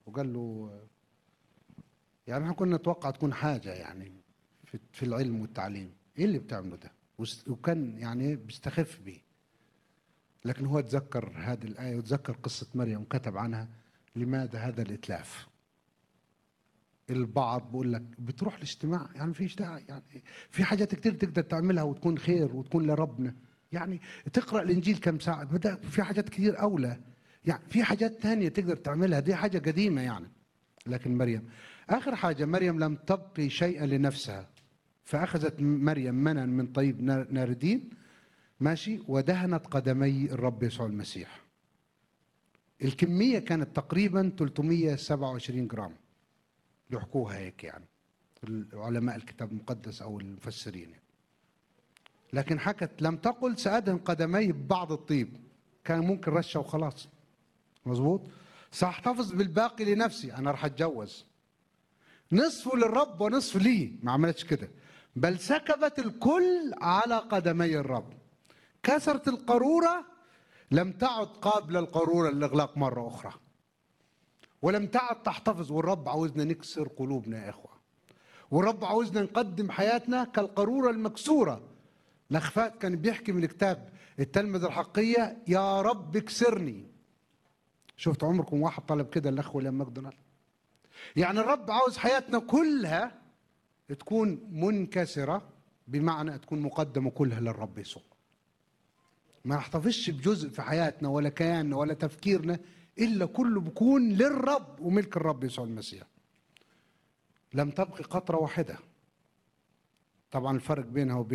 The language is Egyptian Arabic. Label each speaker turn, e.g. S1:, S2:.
S1: وقال له يعني احنا كنا نتوقع تكون حاجه يعني في في العلم والتعليم ايه اللي بتعمله ده وس- وكان يعني بيستخف بيه لكن هو تذكر هذه الايه وتذكر قصه مريم وكتب عنها لماذا هذا الاتلاف البعض بيقول لك بتروح الاجتماع يعني فيش داعي يعني في حاجات كتير تقدر تعملها وتكون خير وتكون لربنا يعني تقرا الانجيل كم ساعه بدا في حاجات كتير اولى يعني في حاجات تانية تقدر تعملها دي حاجه قديمه يعني لكن مريم اخر حاجه مريم لم تبقي شيئا لنفسها فاخذت مريم منا من طيب نار- ناردين ماشي ودهنت قدمي الرب يسوع المسيح الكميه كانت تقريبا 327 جرام يحكوها هيك يعني علماء الكتاب المقدس او المفسرين يعني. لكن حكت لم تقل سأدهن قدمي ببعض الطيب كان ممكن رشه وخلاص مظبوط ساحتفظ بالباقي لنفسي انا راح اتجوز نصفه للرب ونصف لي ما عملتش كده بل سكبت الكل على قدمي الرب كسرت القارورة لم تعد قابلة القارورة للإغلاق مرة أخرى ولم تعد تحتفظ والرب عاوزنا نكسر قلوبنا يا إخوة والرب عاوزنا نقدم حياتنا كالقارورة المكسورة لخفات كان بيحكي من الكتاب التلمذة الحقية يا رب اكسرني شفت عمركم واحد طلب كده الأخ ولا ماكدونالد يعني الرب عاوز حياتنا كلها تكون منكسرة بمعنى تكون مقدمة كلها للرب يسوع ما نحتفظش بجزء في حياتنا ولا كياننا ولا تفكيرنا إلا كله بيكون للرب وملك الرب يسوع المسيح لم تبقي قطرة واحدة طبعا الفرق بينها وبين